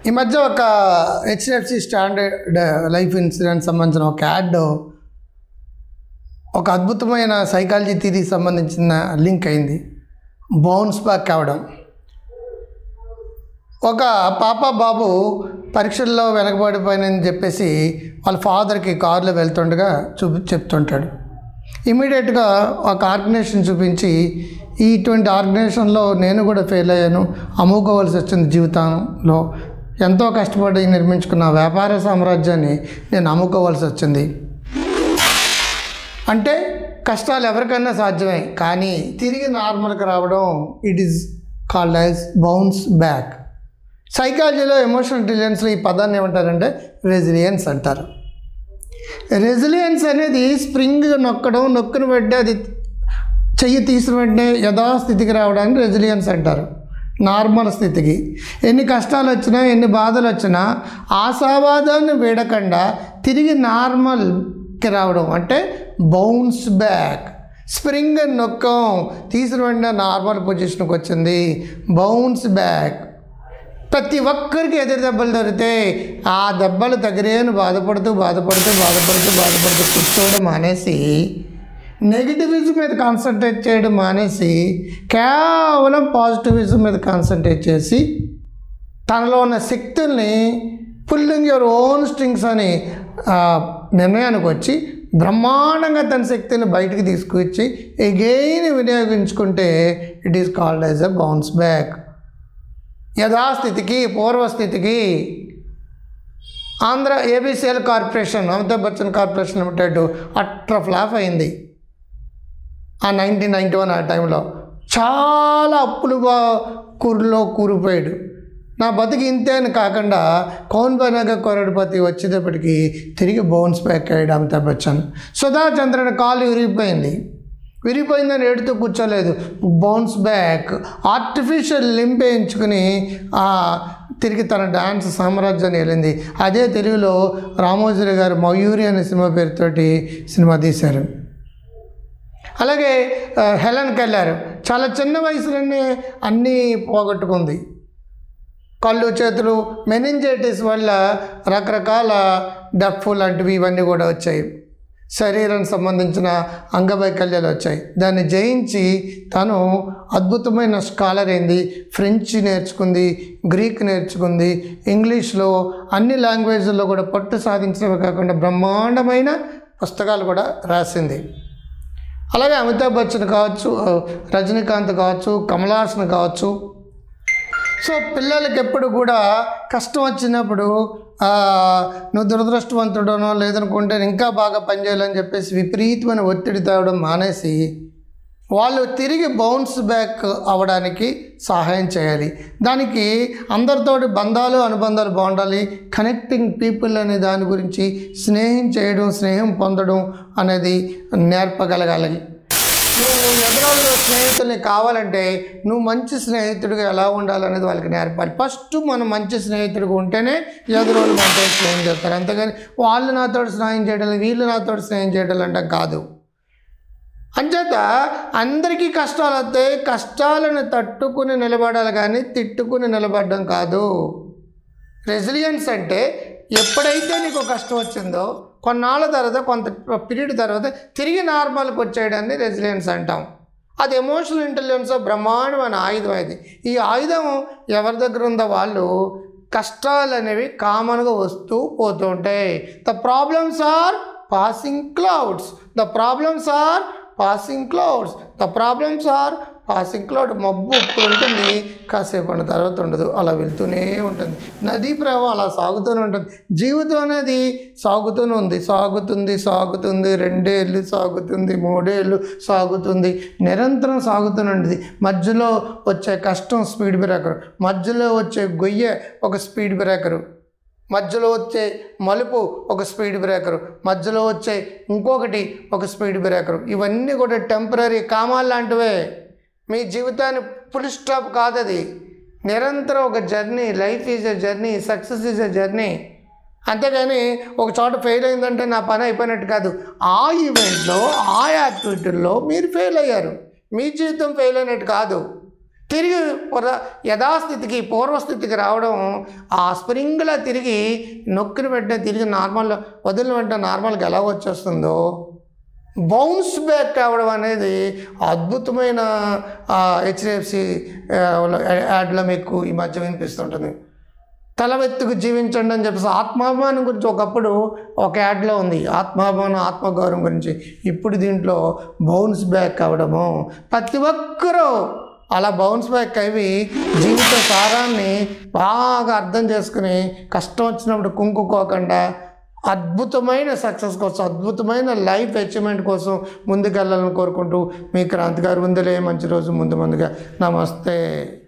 ఈ మధ్య ఒక హెచ్డిఎఫ్సి స్టాండర్డ్ లైఫ్ ఇన్సూరెన్స్ సంబంధించిన ఒక యాడ్ ఒక అద్భుతమైన సైకాలజీ థీరీకి సంబంధించిన లింక్ అయింది బౌన్స్ బ్యాక్ అవ్వడం ఒక పాప బాబు పరీక్షల్లో వెనకబడిపోయినని చెప్పేసి వాళ్ళ ఫాదర్కి కారులో వెళ్తుండగా చూపి చెప్తుంటాడు ఇమీడియట్గా ఒక ఆర్గనైజేషన్ చూపించి ఇటువంటి ఆర్గనైజేషన్లో నేను కూడా ఫెయిల్ అయ్యాను అమ్ముకోవాల్సి వచ్చింది జీవితంలో ఎంతో కష్టపడి నిర్మించుకున్న వ్యాపార సామ్రాజ్యాన్ని నేను అమ్ముకోవాల్సి వచ్చింది అంటే కష్టాలు ఎవరికైనా సాధ్యమే కానీ తిరిగి నార్మల్కి రావడం it is called as bounce back సైకాలజీలో ఎమోషనల్ ఇంటెలిజెన్స్లో ఈ పదాన్ని ఏమంటారంటే రెసిలియన్స్ అంటారు రెసిలియన్స్ అనేది స్ప్రింగ్ నొక్కడం నొక్కిన వెంటనే అది చెయ్యి తీసిన వెంటనే యథాస్థితికి రావడానికి రెసిలియన్స్ అంటారు నార్మల్ స్థితికి ఎన్ని కష్టాలు వచ్చినా ఎన్ని బాధలు వచ్చినా ఆశావాదాన్ని వీడకుండా తిరిగి నార్మల్కి రావడం అంటే బౌన్స్ బ్యాక్ స్ప్రింగ్ నొక్కం తీసిన వెంటనే నార్మల్ పొజిషన్కి వచ్చింది బౌన్స్ బ్యాక్ ప్రతి ఒక్కరికి ఎదురు దెబ్బలు దొరికితే ఆ దెబ్బలు తగిరేను బాధపడుతూ బాధపడుతూ బాధపడుతూ బాధపడుతూ కూర్చోవడం మానేసి నెగిటివిజం మీద కాన్సన్ట్రేట్ చేయడం మానేసి కేవలం పాజిటివిజం మీద కాన్సన్ట్రేట్ చేసి తనలో ఉన్న శక్తుల్ని పుల్లింగ్ యువర్ ఓన్ స్ట్రింగ్స్ అని ఆ, నిర్ణయానికి వచ్చి బ్రహ్మాండంగా తన శక్తిని బయటికి తీసుకొచ్చి ఎగైన్ వినియోగించుకుంటే it is called as a bounce back యథాస్థితికి పూర్వస్థితికి Andhra ABCL corporation Amitabh Bachchan corporation limited అట్ర ఫ్లాప్ అయింది ఆ నైన్టీన్ నైంటీ వన్ ఆ టైంలో చాలా అప్పులుగా కూరులో కూరిపోయాడు నా బతికి ఇంతే అని కాకుండా కౌన్ బనాగా కొరడిపతి వచ్చేటప్పటికి తిరిగి బౌన్స్ బ్యాక్ అయ్యాడు అమితాబ్ బచ్చన్ సుధా చంద్రన్ కాలు విరిగిపోయింది విరిగిపోయిందని ఏడుతూ కూర్చోలేదు బౌన్స్ బ్యాక్ ఆర్టిఫిషియల్ లింప్ వేయించుకుని ఆ, తిరిగి తన డ్యాన్స్ సామ్రాజ్యాన్ని వెళ్ళింది అదే తెలుగులో రామోజీ గారు మయూరి అనే సినిమా పేరుతోటి సినిమా తీశారు అలాగే ఆ, హెలెన్ కెళ్ళారు చాలా చిన్న వయసులోనే అన్నీ పోగొట్టుకుంది కళ్ళు చేతులు మెనింజైటిస్ వల్ల రకరకాల డఫ్ లాంటివి ఇవన్నీ కూడా వచ్చాయి శరీరానికి సంబంధించిన అంగవైకల్యాలు వచ్చాయి దాన్ని జయించి తను అద్భుతమైన స్కాలర్ అయింది ఫ్రెంచ్ నేర్చుకుంది గ్రీక్ నేర్చుకుంది ఇంగ్లీష్లో అన్ని లాంగ్వేజ్ల్లో కూడా పట్టు సాధించడమే కాకుండా బ్రహ్మాండమైన పుస్తకాలు కూడా రాసింది అలాగే అమితాబ్ బచ్చన్ కావచ్చు రజనీకాంత్ కావచ్చు కమలాసన్ కావచ్చు సో పిల్లలకి ఎప్పుడు కూడా కష్టం వచ్చినప్పుడు ఆ, నువ్వు దురదృష్టవంతుడనో లేదనుకుంటే ఇంకా బాగా పనిచేయాలని చెప్పేసి విపరీతమైన ఒత్తిడి తేవడం మానేసి వాళ్ళు తిరిగి బౌన్స్ బ్యాక్ అవ్వడానికి సహాయం చేయాలి దానికి అందరితోటి బంధాలు అనుబంధాలు బాగుండాలి కనెక్టింగ్ పీపుల్ అనే దాని గురించి స్నేహం చేయడం స్నేహం పొందడం అనేది నేర్పగలగాలి నువ్వు ఎదురోళ్ళు స్నేహితుల్ని కావాలంటే నువ్వు మంచి స్నేహితుడిగా ఎలా ఉండాలనేది వాళ్ళకి నేర్పాలి ఫస్ట్ మనం మంచి స్నేహితుడిగా ఉంటేనే ఎదురోళ్ళు మనతో స్నేహం చేస్తారు అంతేగాని వాళ్ళు నాతో స్నేహం చేయడం వీళ్ళు నాతో స్నేహం చేయడం అంటే కాదు అంచేత అందరికీ కష్టాలు వస్తాయి కష్టాలను తట్టుకుని నిలబడాలి కానీ తిట్టుకుని నిలబడడం కాదు రెసిలియన్స్ అంటే ఎప్పుడైతే నీకు కష్టం వచ్చిందో కొన్నాళ్ళ తర్వాత కొంత పీరియడ్ తర్వాత తిరిగి నార్మల్కి వచ్చేయడాన్ని రెసిలియన్స్ అంటాం అది ఎమోషనల్ ఇంటెలిజెన్స్ బ్రహ్మాండమైన ఆయుధం అది ఈ ఆయుధం ఎవరి దగ్గర ఉందో వాళ్ళు కష్టాలు అనేవి కామన్గా వస్తూ పోతూ ఉంటాయి the problems are passing clouds the problems are passing clouds the problems are passing cloud మబ్బు ఇప్పుడు ఉంటుంది కాసేపు అన్న తర్వాత ఉండదు అలా వెళ్తూనే ఉంటుంది నదీ ప్రవాహం అలా సాగుతూనే ఉంటుంది జీవితం అనేది సాగుతూనే ఉంది సాగుతుంది సాగుతుంది రెండేళ్ళు సాగుతుంది మూడేళ్ళు సాగుతుంది నిరంతరం సాగుతూనే ఉంటుంది మధ్యలో వచ్చే కష్టం స్పీడ్ బ్రేకర్ మధ్యలో వచ్చే గొయ్య ఒక స్పీడ్ బ్రేకరు మధ్యలో వచ్చే మలుపు ఒక స్పీడ్ బ్రేకరు మధ్యలో వచ్చే ఇంకొకటి ఒక స్పీడ్ బ్రేకరు ఇవన్నీ కూడా టెంపరీ కామాలు లాంటివే మీ జీవితాన్ని ఫుల్ స్టాప్ కాదు అది నిరంతరం ఒక journey life is a journey success is a journey అంతేగాని ఒక చోట ఫెయిల్ అయిందంటే నా పని అయిపోయినట్టు కాదు ఆ ఈవెంట్లో ఆ యాక్టివిటీల్లో మీరు ఫెయిల్ అయ్యారు మీ జీవితం ఫెయిల్ అయినట్టు కాదు తిరిగి పుర యథాస్థితికి పూర్వస్థితికి రావడం ఆ స్ప్రింగ్లా తిరిగి నొక్కిన వెంటనే తిరిగి నార్మల్ వదిలిన వెంటనే నార్మల్గా ఎలా వచ్చేస్తుందో బౌన్స్ బ్యాక్ కావడం అనేది అద్భుతమైన హెచ్డిఎఫ్సి యాడ్లో మీకు ఈ మధ్య వినిపిస్తుంటుంది తలవెత్తుకు జీవించండి అని చెప్పేసి ఆత్మాభిమానం గురించి ఒకప్పుడు ఒక యాడ్లో ఉంది ఆత్మాభిమానం ఆత్మగౌరవం గురించి ఇప్పుడు దీంట్లో బౌన్స్ బ్యాక్ అవ్వడము ప్రతి ఒక్కరూ అలా బౌన్స్ బ్యాక్ అవి జీవిత సారాన్ని బాగా అర్థం చేసుకుని కష్టం వచ్చినప్పుడు కుంకుకోకుండా అద్భుతమైన సక్సెస్ కోసం అద్భుతమైన లైఫ్ అచీవ్మెంట్ కోసం ముందుకెళ్ళాలని కోరుకుంటూ మీ క్రాంతి గారు ముందులే మంచి రోజు ముందు ముందుగా నమస్తే